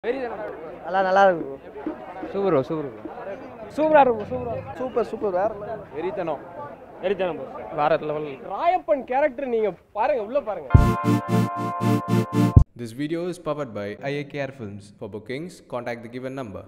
நல்லா நல்லா இருக்கு சூப்பர் ப்ரோ சூப்பர் ப்ரோ சூப்பரா இருக்கும் சூப்பரா சூப்பர் சூப்பர் வேற வெறித்தனம் வெறித்தனம் bro. வேற லெவல் ராயப்பன் கேரக்டர் நீங்க பாருங்க உள்ள பாருங்க This video is powered by IAKR Films. For bookings, contact the given number.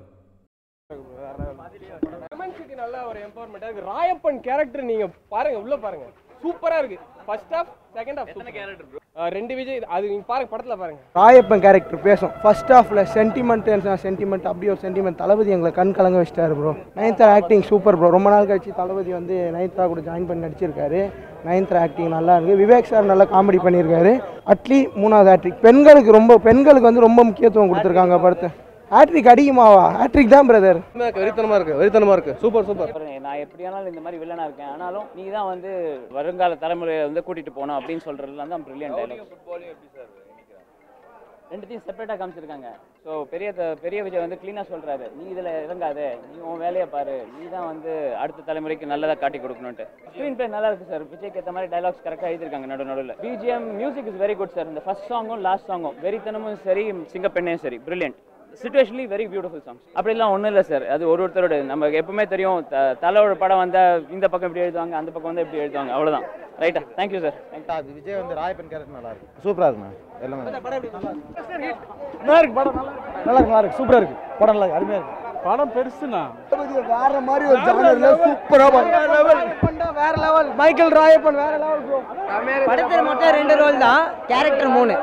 விமன்ஸுக்கு நல்ல ஒரு எம்பவர்மெண்ட் இருக்கு ராயப்பன் கேரக்டர் நீங்க பாருங்க உள்ள பாருங்க சூப்பரா இருக்கு ஃபர்ஸ்ட் ஹாஃப் செகண்ட் ஹாஃப் எத்தனை கேரக்டர் ரெண்டு விஜய் அது நீங்க பாருங்க படத்துல பாருங்க ராயப்பன் கேரக்டர் பேசும் ஃபர்ஸ்ட் ஹாஃப்ல சென்டிமெண்ட் சென்டிமெண்ட் அப்படி ஒரு சென்டிமெண்ட் தளபதி எங்களை கண் கலங்க வச்சிட்டாரு bro Nayanthara acting super bro ரொம்ப நாள் கழிச்சு தளபதி வந்து நயன்தரா கூட ஜாயின் பண்ணி நடிச்சிருக்காரு நயன்தரா ஆக்டிங் நல்லா இருக்கு விவேக் சார் நல்லா காமெடி பண்ணியிருக்காரு அட்லி மூணாவது ஹேட்ரிக் பெண்களுக்கு ரொம்ப பெண்களுக்கு வந்து ரொம்ப முக்கியத்துவம் கொடுத்துருக்காங்க படத்தை ஹேட்ரிக் அடிக்குமாவா ஹேட்ரிக் தான் பிரதர் வெறித்தனமா இருக்கு வெறித்தனமா இருக்கு சூப்பர் சூப்பர் பாருங்க நான் எப்படியானாலும் இந்த மாதிரி வில்லனா இருக்கேன் ஆனாலும் நீ தான் வந்து வருங்கால தலைமுறையை வந்து கூட்டிட்டு போகணும் அப்படின்னு சொல்றதுலாம் தான் பிரில்லியன் டைலாக் ரெண்டுத்தையும் செப்பரேட்டாக காமிச்சிருக்காங்க ஸோ பெரிய த- பெரிய விஜய் வந்து க்ளீனாக சொல்றாரு நீ இதில் இறங்காத நீ உன் வேலையை பாரு நீ தான் வந்து அடுத்த தலைமுறைக்கு நல்லதாக காட்டி கொடுக்கணுன்ட்டு ஸ்க்ரீன் பிளே நல்லா இருக்கு சார் விஜய்க்கு ஏற்ற மாதிரி டைலாக்ஸ் கரெக்டாக எழுதிருக்காங்க நடு நடுவில் BGM music is very good sir இந்த ஃபர்ஸ்ட் சாங்கும் லாஸ்ட் சாங்கும் வெறித்தனமும் சரி சிங்கப்பெண்ணையும் சரி brilliant situationally very beautiful songs அப்படிலாம் ஒன்றும் இல்லை சார் அது ஒரு ஒருத்தரோட நமக்கு எப்பவுமே தெரியும் த- தலையோட படம் வந்தால் இந்த பக்கம் இப்படி எழுதுவாங்க அந்த பக்கம் வந்து இப்படி எழுதுவாங்க அவ்வளோதான் ரைட்டா தேங்க்யூ சார் தேங்க்யூ விஜய் வந்து ராயப்பன் கேரக்டர் நல்லா இருக்கு சூப்பரா இருக்குண்ணா எல்லாமே நல்லா இருக்கு படம் நல்லா இருக்கு நல்லா இருக்கு சூப்பரா இருக்கு படம் நல்லா இருக்கு அருமையா இருக்கு படம் பெருசுண்ணா வேற மாதிரி ஒரு ஜானர்ல சூப்பரா வேற லெவல் வேற லெவல் மைக்கேல் ராயப்பன் வேற லெவல் ப்ரோ படத்தில் மட்டும் ரெண்டு ரோல் தான் கேரக்டர் மூணு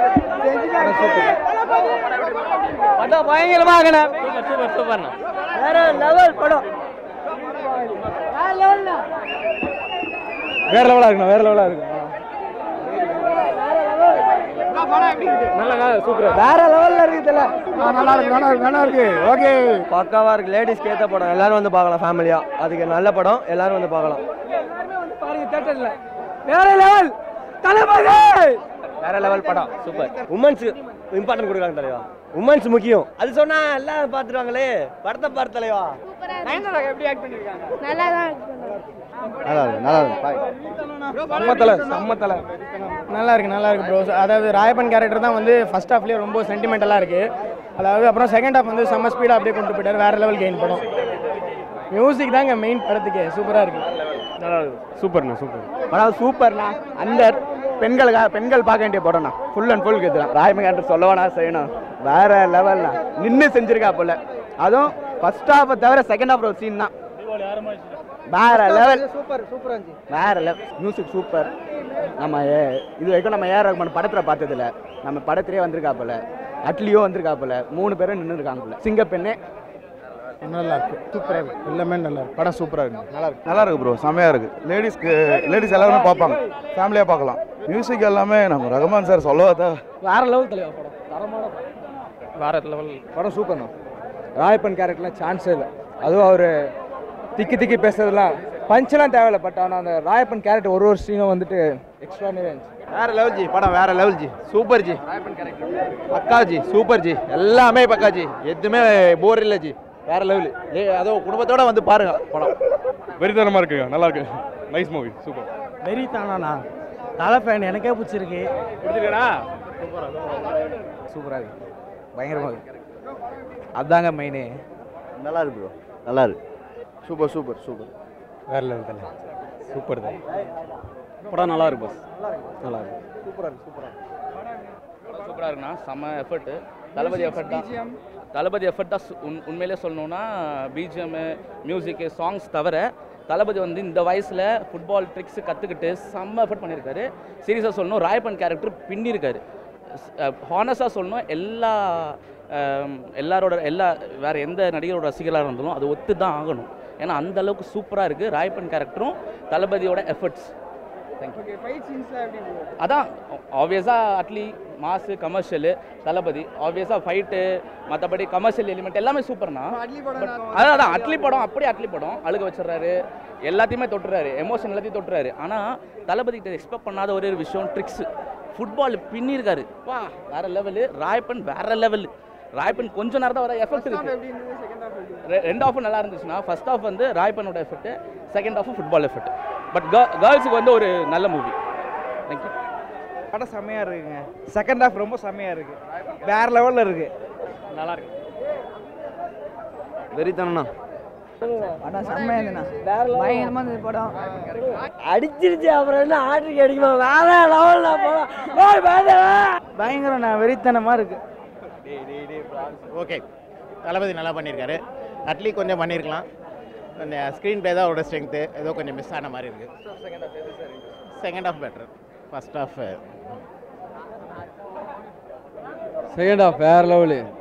படம் பயங்கரமா ஆகணும் சூப்பர் சூப்பர் சூப்பர்ண்ணா வேற லெவல் படம் வேற லெவலா இருக்குண்ணா வேற லெவலா இருக்கு நல்லா சூப்பரா வேற லெவல்ல இருக்குதுல நல்லா இருக்கு நல்லா இருக்கு நல்லா இருக்கு ஓகே பக்காவா இருக்கு லேடிஸ்க்கு ஏற்ற படம் எல்லாரும் வந்து பார்க்கலாம் ஃபேமிலியா அதுக்கு நல்ல படம் எல்லாரும் வந்து பார்க்கலாம் பாருங்க தியேட்டர்ல வேற லெவல் தளபதி வேற லெவல் படம் சூப்பர் உமன்ஸுக்கு இம்பார்ட்டன்ட் கொடுக்குறாங்க தலைவா உமன்ஸ் முக்கியம் அது சொன்னா எல்லாம் பார்த்துருவாங்களே படத்தை பாரு தலைவா நல்லா தான் இருக்கு நல்லா இருக்கு நல்லா இருக்கு பாய் சம்மத்தல சம்மத்தல நல்லா இருக்கு நல்லா இருக்கு ப்ரோ அதாவது ராயப்பன் கேரக்டர் தான் வந்து ஃபர்ஸ்ட் ஹாஃப்லேயே ரொம்ப சென்டிமெண்டலாக இருக்கு அதாவது அப்புறம் செகண்ட் ஹாஃப் வந்து செம்ம ஸ்பீடாக அப்படியே கொண்டு போயிட்டார் வேற லெவல் கெயின் படம் மியூசிக் தாங்க மெயின் படத்துக்கு சூப்பராக இருக்கு நல்லா இருக்கு சூப்பர்ண்ணா சூப்பர் படம் சூப்பர்ண்ணா அந்த பெண்களுக்காக பெண்கள் பார்க்க வேண்டிய படம்ண்ணா ஃபுல் அண்ட் ஃபுல் இதுதான் ராயப்பன் கேரக்டர் சொல்லவானா செய்யணும் வேற லெவல்ண்ணா நின்று செஞ்சிருக்கா போல அதுவும் ஃபர்ஸ்ட் ஹாஃபை தவிர செகண்ட் ஹாஃப் ஒரு சீன் தான் வேற லெவல் சூப்பர் சூப்பராக இருந்துச்சு வேற லெவல் மியூசிக் சூப்பர் நம்ம ஏ- இது வரைக்கும் நம்ம ஏஆர் ரஹ்மான் படத்தில் பார்த்ததில்ல நம்ம படத்திலே வந்திருக்கா போல அட்லியோ வந்திருக்கா போல மூணு பேரும் நின்று இருக்காங்க போல சிங்கப்பெண்ணே நல்லா இருக்கு சூப்பராக இருக்கு எல்லாமே நல்லா இருக்கு படம் சூப்பராக இருக்கு நல்லா இருக்கு நல்லா இருக்கு ப்ரோ செமையாக இருக்கு லேடிஸ்க்கு லேடிஸ் எல்லாருமே பார்ப்பாங்க ஃபேமிலியாக பார்க்கலாம் மியூசிக் எல்லாமே நம்ம ரஹ்மான் சார் சொல்லவாதா வேற லெவல் தலைவா படம் தரமான வேற லெவல் படம் சூப்பர்ண்ணா ராயப்பன் கேரக்டர்லாம் சான்ஸே இல்லை அதுவும் அவர் திக்கி திக்கி பேசுறதுலாம் பஞ்செல்லாம் தேவையில்ல பட் ஆனால் அந்த ராயப்பன் கேரக்டர் ஒரு ஒரு சீனும் வந்துட்டு எக்ஸ்ட்ரா இருந்துச்சு வேற லெவல் ஜி படம் வேற லெவல் ஜி சூப்பர் ஜி பக்கா ஜி சூப்பர் ஜி எல்லாமே பக்கா ஜி எதுவுமே போர் இல்லை ஜி வேற லெவல் ஏ அதோ குடும்பத்தோட வந்து பாருங்க படம் வெறித்தனமா இருக்கு நல்லா இருக்கு நைஸ் மூவி சூப்பர் வெறி தானா தலை ஃபேன் எனக்கே பிடிச்சிருக்கு பிடிச்சிருக்கா சூப்பராக இருக்கு பயங்கரமாக இருக்கு அதாங்க மெயினே நல்லா இருக்கு ப்ரோ நல்லா இருக்கு சூப்பர் சூப்பர் சூப்பர் வேற லெவல் தலை சூப்பர் தான் படம் நல்லா இருக்கு பஸ் நல்லா இருக்கு சூப்பராக இருக்கு சூப்பராக சூப்பராக இருக்குண்ணா செம்ம எஃபர்ட்டு தளபதி எஃபர்ட் தான் தளபதி எஃபர்ட் தான் சு- உண் உண்மையிலே சொல்லணும்னா பிஜிஎம்மு மியூசிக்கு சாங்ஸ் தவிர தளபதி வந்து இந்த வயசில் ஃபுட்பால் ட்ரிக்ஸ் கற்றுக்கிட்டு செம்ம எஃபர்ட் பண்ணியிருக்காரு சீரியஸாக சொல்லணும் ராயப்பன் கேரக்டர் பின்னிருக்காரு ஹானஸாக சொல்லணும் எல்லா அம், எல்லாரோட எல்லா வேறு எந்த நடிகரோட ரசிகராக இருந்தாலும் அது ஒத்து தான் ஆகணும் ஏன்னா அந்த அளவுக்கு சூப்பராக இருக்குது ராயப்பன் கேரக்டரும் தளபதியோட எஃபர்ட்ஸ் அதான் ஆப்வியஸாக அட்லி மாசு கமர்ஷியலு தளபதி ஆப்வியஸாக ஃபைட்டு மற்றபடி கமர்ஷியல் எலிமெண்ட் எல்லாமே சூப்பர்னா But அதான் அதான் அட்லி படம் அப்படியே அட்லி படம் அழுக வச்சிடுறாரு எல்லாத்தையுமே தொட்டுறாரு எமோஷன் எல்லாத்தையும் தொட்டுறாரு ஆனால் தளபதி கிட்ட எக்ஸ்பெக்ட் பண்ணாத ஒரே ஒரு விஷயம் ட்ரிக்ஸு ஃபுட்பால் பின்னிருக்காரு வா வேற லெவலு ராயப்பன் வேற லெவலு ராயப்பன் கொஞ்ச நேரம் தான் வர எஃபெக்ட் இருக்கு ரெ- ரெண்டு ஆஃபும் நல்லா இருந்துச்சுன்னா ஃபர்ஸ்ட் ஆஃப் வந்து ராயப்பனோட effect second half football effect but கேர்ள்ஸுக்கு வந்து ஒரு நல்ல மூவி தேங்க்யூ படம் செம்மையாக இருக்குங்க செகண்ட் ஹாஃப் ரொம்ப செம்மையாக இருக்கு வேற லெவலில் இருக்கு நல்லா இருக்கு வெறித்தனண்ணா படம் செம்மையா இருந்துண்ணா பயங்கரமா இருந்தது படம் அடிச்சிருச்சு அப்புறம் என்ன ஆட்டுக்கு அடிக்குமா வேற லெவல்ல போலாம் பயங்கரண்ணா வெறித்தனமாக இருக்குது ஓகே தளபதி நல்லா பண்ணியிருக்காரு அட்லி கொஞ்சம் பண்ணியிருக்கலாம் கொஞ்சம் ஸ்க்ரீன் ப்ளே தான் அவரோட ஸ்ட்ரென்த்து ஏதோ கொஞ்சம் மிஸ் ஆன மாதிரி இருக்குது second half better first half second half வேற லெவலு